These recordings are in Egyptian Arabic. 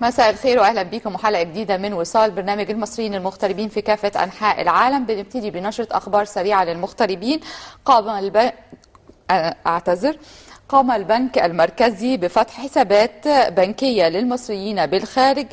مساء الخير واهلا بكم وحلقه جديده من وصال برنامج المصريين المغتربين في كافه انحاء العالم بنبتدي بنشره اخبار سريعه للمغتربين قام الب... اعتذر قام البنك المركزي بفتح حسابات بنكيه للمصريين بالخارج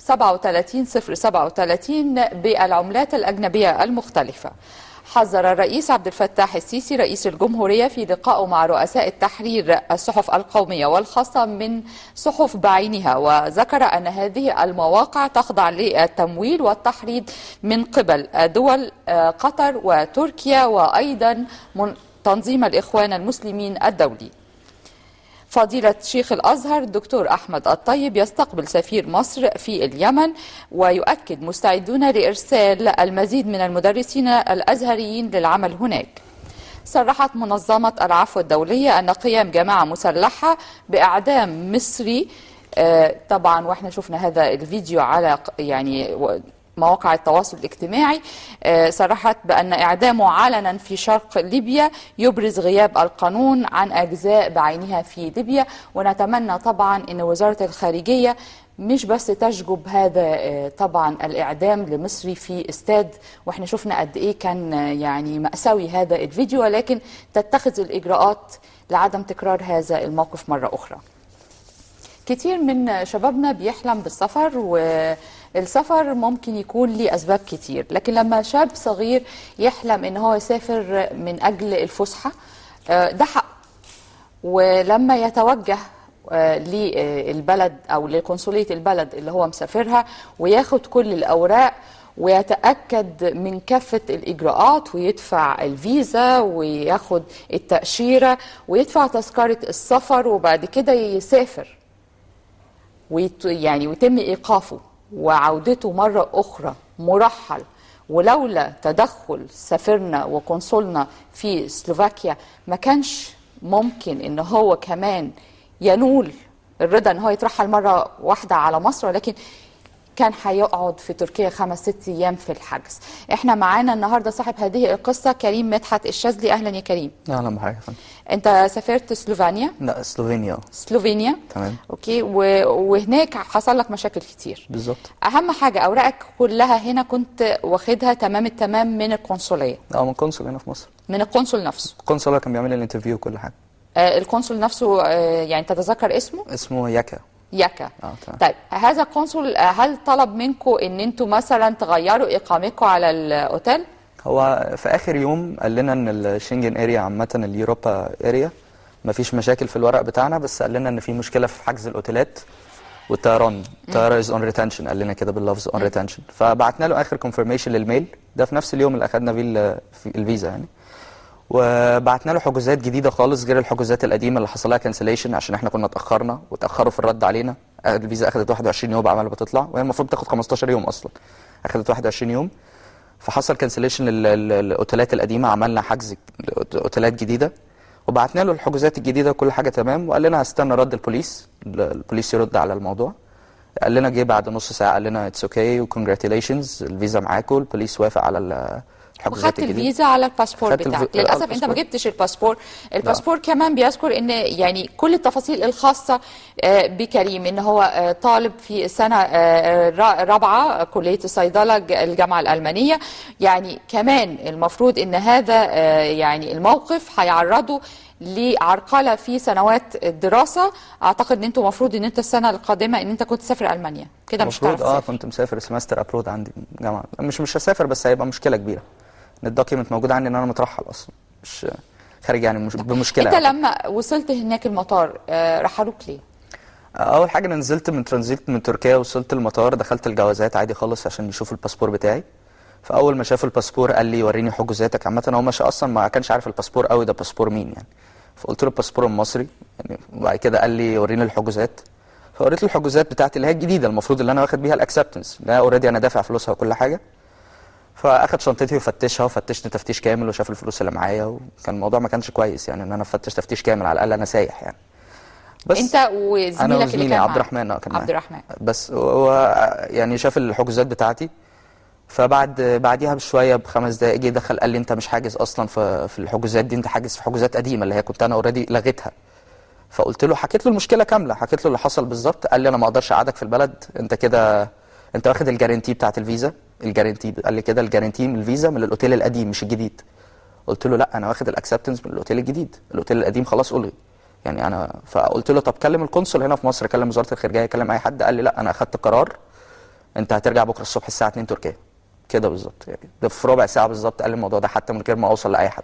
37037 بالعملات الاجنبيه المختلفه حذر الرئيس عبد الفتاح السيسي رئيس الجمهورية في لقائه مع رؤساء التحرير الصحف القومية والخاصة من صحف بعينها وذكر أن هذه المواقع تخضع للتمويل والتحريض من قبل دول قطر وتركيا وأيضا تنظيم الإخوان المسلمين الدولي فضيلة شيخ الأزهر الدكتور أحمد الطيب يستقبل سفير مصر في اليمن ويؤكد مستعدون لإرسال المزيد من المدرسين الأزهريين للعمل هناك صرحت منظمة العفو الدولية أن قيام جماعة مسلحة بإعدام مصري طبعا واحنا شفنا هذا الفيديو على يعني مواقع التواصل الاجتماعي صرحت بأن إعدامه علنا في شرق ليبيا يبرز غياب القانون عن أجزاء بعينها في ليبيا ونتمنى طبعا أن وزارة الخارجية مش بس تشجب هذا طبعا الإعدام لمصري في استاد واحنا شفنا قد إيه كان يعني مأساوي هذا الفيديو ولكن تتخذ الإجراءات لعدم تكرار هذا الموقف مرة أخرى كتير من شبابنا بيحلم بالسفر والسفر ممكن يكون ليه أسباب كتير لكن لما شاب صغير يحلم إن هو يسافر من أجل الفسحة ده حق ولما يتوجه للبلد أو لقنصلية البلد اللي هو مسافرها وياخد كل الأوراق ويتأكد من كافة الإجراءات ويدفع الفيزا وياخد التأشيرة ويدفع تذكرة السفر وبعد كده يسافر ويت يعني ويتم ايقافه وعودته مره اخرى مرحل ولولا تدخل سفيرنا وقنصلنا في سلوفاكيا ما كانش ممكن ان هو كمان ينول الرضا ان هو يترحل مره واحده على مصر ولكن كان هيقعد في تركيا خمس ست ايام في الحجز احنا معانا النهارده صاحب هذه القصه كريم مدحت الشاذلي اهلا يا كريم اهلا بحضرتك يا فندم انت سافرت سلوفانيا لا سلوفينيا سلوفينيا تمام اوكي و... وهناك حصل لك مشاكل كتير بالظبط اهم حاجه اوراقك كلها هنا كنت واخدها تمام التمام من القنصليه اه من قنصل هنا في مصر من القنصل نفسه القنصل هو كان بيعمل لي الانترفيو وكل حاجه آه القنصل نفسه آه يعني تتذكر اسمه اسمه ياكا ياكا اه تمام طيب هذا القنصل هل طلب منكم ان انتوا مثلا تغيروا اقامتكم على الاوتيل هو في اخر يوم قال لنا ان الشنجن اريا عامه اليوروبا اريا مفيش مشاكل في الورق بتاعنا بس قال لنا ان في مشكله في حجز الاوتيلات والطيران الطياره از اون ريتنشن قال لنا كده باللفظ اون ريتنشن فبعتنا له اخر كونفirmation للميل ده في نفس اليوم اللي اخدنا فيه ال- في الفيزا يعني وبعتنا له حجوزات جديده خالص غير الحجوزات القديمه اللي حصل لها كانسليشن عشان احنا كنا اتاخرنا وتاخروا في الرد علينا الفيزا اخذت 21 يوم عمال بتطلع وهي المفروض تاخد 15 يوم اصلا اخذت 21 يوم فحصل كانسليشن للاوتيلات القديمه عملنا حجز اوتيلات جديده وبعتنا له الحجوزات الجديده وكل حاجه تمام وقال لنا هستنى رد البوليس البوليس يرد على الموضوع قال لنا جه بعد نص ساعه قال لنا اتس اوكي وكونجراتيليشنز الفيزا معاكم البوليس وافق على ال- الحجوزات وخدت الجديده الفيزا على الباسبور خدت الف- بتاعك آه، للاسف انت ما الباسبور. جبتش الباسبور الباسبور كمان بيذكر ان يعني كل التفاصيل الخاصه آه، بكريم ان هو آه، طالب في السنه آه، را- رابعه كليه الصيدله ج- الجامعه الالمانيه يعني كمان المفروض ان هذا آه، يعني الموقف هيعرضه لعرقله في سنوات الدراسه اعتقد ان انتوا المفروض ان انت السنه القادمه ان انت كنت تسافر المانيا كده مش المفروض هتعرف اه تسافر. كنت مسافر سمستر ابرود عندي جامعه مش مش هسافر بس هيبقى مشكله كبيره ان الدوكيمنت موجود عندي ان انا مترحل اصلا مش خارج يعني مش بمشكله انت يعني. لما وصلت هناك المطار آه، رحلوك ليه؟ اول حاجه انا نزلت من ترانزيت من تركيا وصلت المطار دخلت الجوازات عادي خالص عشان يشوف الباسبور بتاعي فاول ما شاف الباسبور قال لي وريني حجوزاتك عامه هو مش اصلا ما كانش عارف الباسبور قوي ده باسبور مين يعني فقلت له الباسبور المصري يعني وبعد كده قال لي وريني الحجوزات فوريت له الحجوزات بتاعتي اللي هي الجديده المفروض اللي انا واخد بيها الاكسبتنس ده اوريدي انا دافع فلوسها وكل حاجه فاخد شنطتي وفتشها وفتشني تفتيش كامل وشاف الفلوس اللي معايا وكان الموضوع ما كانش كويس يعني ان انا افتش تفتيش كامل على الاقل انا سايح يعني بس انت وزميلك انا اللي وزميلي كان عبد معاك. الرحمن اه كان عبد معايا. الرحمن بس هو يعني شاف الحجوزات بتاعتي فبعد بعديها بشويه بخمس دقائق جه دخل قال لي انت مش حاجز اصلا في في الحجوزات دي انت حاجز في حجوزات قديمه اللي هي كنت انا اوريدي لغيتها فقلت له حكيت له المشكله كامله حكيت له اللي حصل بالظبط قال لي انا ما اقدرش اقعدك في البلد انت كده انت واخد الجارنتي بتاعت الفيزا الجارنتي قال لي كده الجارنتي من الفيزا من الاوتيل القديم مش الجديد قلت له لا انا واخد الاكسبتنس من الاوتيل الجديد الاوتيل القديم خلاص الغي يعني انا فقلت له طب كلم القنصل هنا في مصر كلم وزاره الخارجيه كلم اي حد قال لي لا انا اخدت قرار انت هترجع بكره الصبح الساعه 2 تركيا كده بالظبط يعني ده في ربع ساعه بالظبط قال لي الموضوع ده حتى من غير ما اوصل لاي حد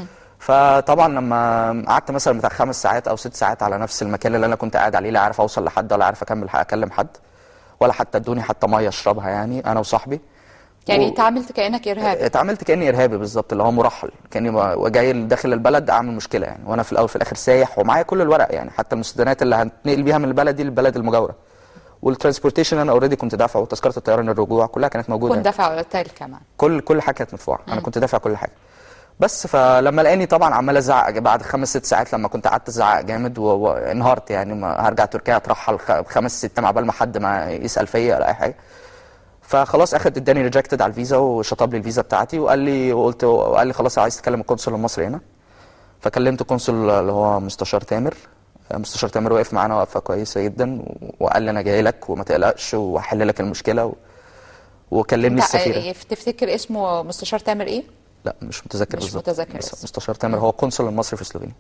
فطبعا لما قعدت مثلا بتاع خمس ساعات او ست ساعات على نفس المكان اللي انا كنت قاعد عليه لا عارف اوصل لحد ولا عارف اكمل اكلم حد ولا حتى ادوني حتى ميه اشربها يعني انا وصاحبي يعني و- اتعاملت كانك ارهابي اتعاملت كاني ارهابي بالظبط اللي هو مرحل كاني ب- جاي داخل البلد اعمل مشكله يعني وانا في الاول في الاخر سايح ومعايا كل الورق يعني حتى المستندات اللي هنتنقل بيها من البلد دي للبلد المجاوره والترانسبورتيشن انا اوريدي كنت دافع وتذكره الطيران الرجوع كلها كانت موجوده كنت يعني. دافع اوتيل كمان كل كل حاجه كانت مدفوعه انا كنت دافع كل حاجه بس فلما لقاني طبعا عمال ازعق بعد خمس ست ساعات لما كنت قعدت ازعق جامد و- وانهارت يعني ما هرجع تركيا اترحل خ- خمس ست عبال ما حد ما يسال فيا ولا اي حاجه فخلاص اخد اداني ريجكتد على الفيزا وشطب لي الفيزا بتاعتي وقال لي وقلت وقال لي خلاص عايز تكلم القنصل المصري هنا فكلمت القنصل اللي هو مستشار تامر مستشار تامر وقف معانا وقفه كويسه جدا وقال لي انا جاي لك وما تقلقش وهحل لك المشكله و... وكلمني انت السفيره اه، تفتكر اسمه مستشار تامر ايه؟ لا مش متذكر مش بالظبط متذكر بس اسمه. مستشار تامر هو القنصل المصري في سلوفينيا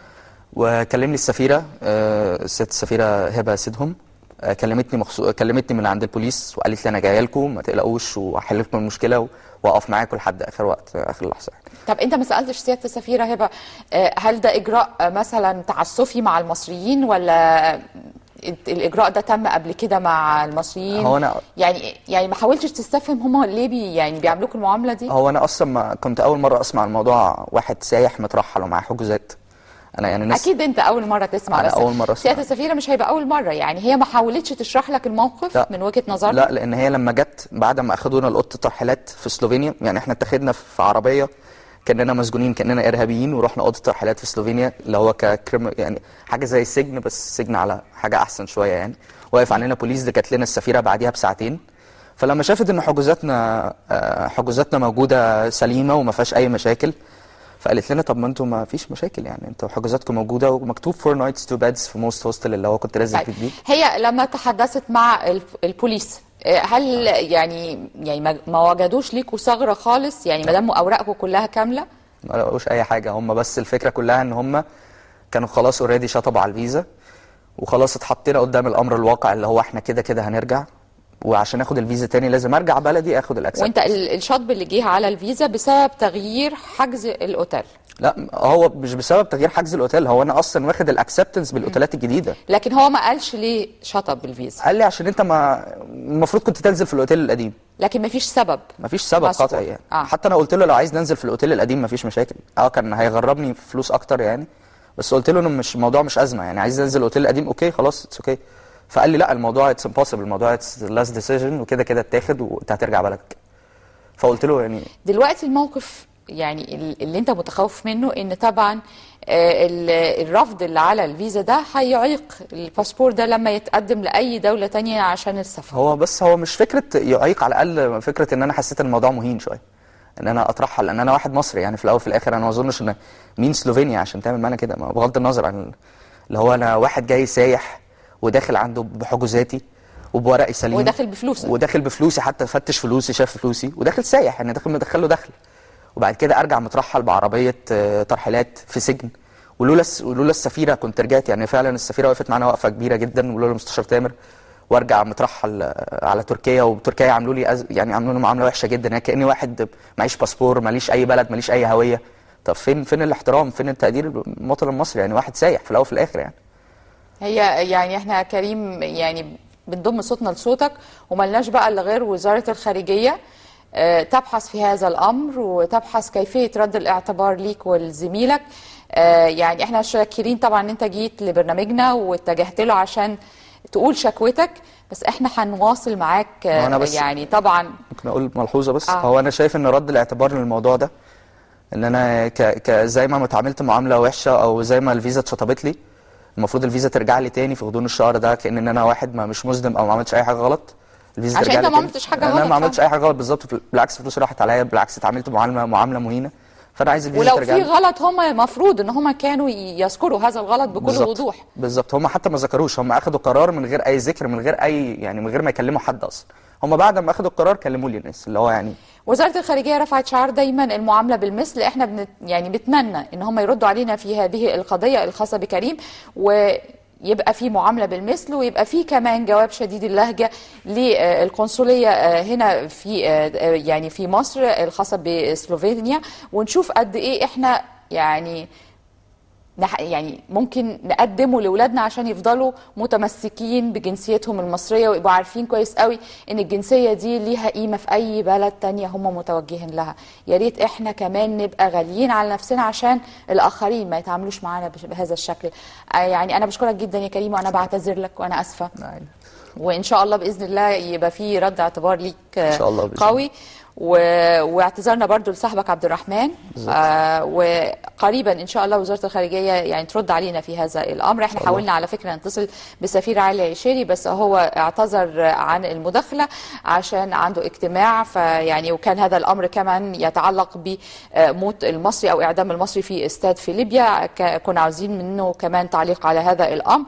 وكلمني السفيره آه، الست السفيره هبه سيدهم آه، كلمتني مخصوص كلمتني من عند البوليس وقالت لي انا جايه لكم ما تقلقوش وهحل لكم المشكله و- واقف معاكم لحد اخر وقت اخر لحظه يعني. طب انت ما سالتش سياده السفيره هبه اه، هل ده اجراء اه، مثلا تعسفي مع المصريين ولا الاجراء ده تم قبل كده مع المصريين هو أنا- يعني يعني ما حاولتش تستفهم هم ليه بي يعني بيعملوك المعامله دي هو انا اصلا ما كنت اول مره اسمع الموضوع واحد سايح مترحل ومعاه حجوزات انا يعني ناس اكيد انت اول مره تسمع أنا بس أول مرة أسمع. سياده السفيره مش هيبقى اول مره يعني هي ما حاولتش تشرح لك الموقف لا. من وجهه نظرها لا لان هي لما جت بعد ما اخدونا لأوضه الترحيلات في سلوفينيا يعني احنا اتخذنا في عربيه كاننا مسجونين كاننا ارهابيين ورحنا اوضه الترحيلات في سلوفينيا اللي هو ككريم يعني حاجه زي السجن بس سجن على حاجه احسن شويه يعني واقف علينا بوليس ده كانت لنا السفيره بعديها بساعتين فلما شافت ان حجوزاتنا آه، حجوزاتنا موجوده سليمه وما فيهاش اي مشاكل فقالت لنا طب ما انتوا ما فيش مشاكل يعني انتوا حجوزاتكم موجوده ومكتوب فور نايتس تو بيدز في موست هوستل اللي هو كنت لازم طيب. في الجديد هي لما تحدثت مع الب- البوليس اه، هل يعني يعني ما- ما وجدوش ليكوا ثغره خالص يعني ما دام اوراقكم كلها كامله ما لقوش اي حاجه هم بس الفكره كلها ان هم كانوا خلاص اوريدي شطبوا على الفيزا وخلاص اتحطينا قدام الامر الواقع اللي هو احنا كده كده هنرجع وعشان اخد الفيزا تاني لازم ارجع بلدي اخد الاكسبت وانت ال- الشطب اللي جه على الفيزا بسبب تغيير حجز الاوتيل لا هو مش بسبب تغيير حجز الاوتيل هو انا اصلا واخد الاكسبتنس بالاوتيلات الجديده لكن هو ما قالش ليه شطب بالفيزا قال لي عشان انت ما المفروض كنت تنزل في الاوتيل القديم لكن ما فيش سبب مفيش سبب مذكور. قطعي يعني آه. حتى انا قلت له لو عايز ننزل في الاوتيل القديم مفيش مشاكل اه كان هيغربني فلوس اكتر يعني بس قلت له انه مش الموضوع مش ازمه يعني عايز ننزل الاوتيل القديم اوكي خلاص اتس اوكي فقال لي لا الموضوع اتس امبوسيبل الموضوع اتس لاست ديسيجن وكده كده اتاخد وانت هترجع بلدك فقلت له يعني دلوقتي الموقف يعني ال- اللي انت متخوف منه ان طبعا آه، ال- الرفض اللي على الفيزا ده هيعيق الباسبور ده لما يتقدم لأي دولة تانية عشان السفر هو بس هو مش فكره يعيق على الاقل فكره ان انا حسيت ان الموضوع مهين شويه ان انا اطرحها لان انا واحد مصري يعني في الاول وفي الاخر انا ما اظنش ان مين سلوفينيا عشان تعمل معانا كده ما- بغض النظر عن اللي هو انا واحد جاي سايح وداخل عنده بحجوزاتي وبورقي سليم وداخل بفلوسك. وداخل بفلوسي حتى فتش فلوسي شاف فلوسي وداخل سايح يعني داخل مدخل له دخل وبعد كده ارجع مترحل بعربيه آه، ترحيلات في سجن ولولا الس- ولولا السفيره كنت رجعت يعني فعلا السفيره وقفت معانا وقفه كبيره جدا ولولا المستشار تامر وارجع مترحل آه، على تركيا وتركيا عملوا لي أز... يعني عملوا لي معامله وحشه جدا يعني كاني واحد معيش باسبور ماليش اي بلد ماليش اي هويه طب فين فين الاحترام فين التقدير المواطن المصري يعني واحد سايح في الاول وفي الاخر يعني هي يعني احنا كريم يعني بنضم صوتنا لصوتك وملناش بقى الا غير وزارة الخارجية آه، تبحث في هذا الامر وتبحث كيفية رد الاعتبار ليك ولزميلك آه، يعني احنا شاكرين طبعا ان انت جيت لبرنامجنا واتجهت له عشان تقول شكوتك بس احنا هنواصل معاك آه، هو أنا بس- يعني طبعا ممكن اقول ملحوظه بس آه. آه. هو انا شايف ان رد الاعتبار للموضوع ده ان انا ك... ك... زي ما اتعاملت معامله وحشه او زي ما الفيزا اتشطبت لي المفروض الفيزا ترجع لي تاني في غضون الشهر ده كان ان انا واحد ما مش مذنب او ما عملتش اي حاجه غلط الفيزا عشان ترجع أنت لي ما تاني. عملتش حاجة انا غلط ما عملتش فعلا. اي حاجه غلط بالظبط بالعكس فلوسي راحت عليا بالعكس اتعاملت معامله معامله مهينه فانا عايز الفيزا ولو ترجع في لي. غلط هم المفروض ان هم كانوا يذكروا هذا الغلط بكل بالظبط. وضوح بالظبط هم حتى ما ذكروش هم اخدوا قرار من غير اي ذكر من غير اي يعني من غير ما يكلموا حد اصلا هم بعد ما اخدوا القرار كلموا لي الناس اللي هو يعني وزارة الخارجية رفعت شعار دايما المعاملة بالمثل احنا بنت يعني بتمنى ان هم يردوا علينا في هذه القضية الخاصة بكريم ويبقى في معاملة بالمثل ويبقى في كمان جواب شديد اللهجة للقنصلية هنا في يعني في مصر الخاصة بسلوفينيا ونشوف قد ايه احنا يعني نح- يعني ممكن نقدمه لاولادنا عشان يفضلوا متمسكين بجنسيتهم المصريه ويبقوا عارفين كويس قوي ان الجنسيه دي ليها قيمه في اي بلد تانية هم متوجهين لها يا ريت احنا كمان نبقى غاليين على نفسنا عشان الاخرين ما يتعاملوش معانا بش- بهذا الشكل آه يعني انا بشكرك جدا يا كريم وانا بعتذر لك وانا اسفه يعني وان شاء الله باذن الله يبقى في رد اعتبار ليك إن شاء الله بإذن قوي و... واعتذرنا برضو لصاحبك عبد الرحمن آه وقريبا ان شاء الله وزاره الخارجيه يعني ترد علينا في هذا الامر احنا شاء الله. حاولنا على فكره نتصل بسفير علي عشيري بس هو اعتذر عن المداخله عشان عنده اجتماع فيعني وكان هذا الامر كمان يتعلق بموت المصري او اعدام المصري في استاد في ليبيا ك- كنا عاوزين منه كمان تعليق على هذا الامر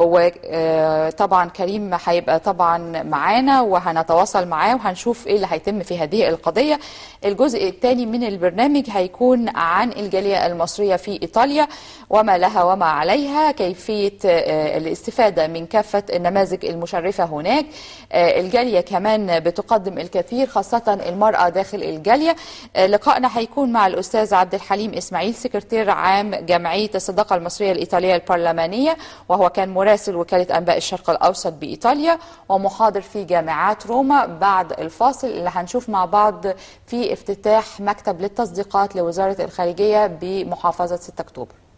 وطبعا كريم هيبقى طبعا معانا وهنتواصل معاه وهنشوف ايه اللي هيتم في هذه القضيه الجزء الثاني من البرنامج هيكون عن الجاليه المصريه في ايطاليا وما لها وما عليها كيفيه آه، الاستفاده من كافه النماذج المشرفه هناك آه، الجاليه كمان بتقدم الكثير خاصه المراه داخل الجاليه آه، لقائنا هيكون مع الاستاذ عبد الحليم اسماعيل سكرتير عام جمعيه الصداقه المصريه الايطاليه البرلمانيه وهو كان مراسل وكاله انباء الشرق الاوسط بايطاليا ومحاضر في جامعات روما بعد الفاصل اللي هنشوف مع بعض في افتتاح مكتب للتصديقات لوزاره الخارجيه بمحافظه 6 اكتوبر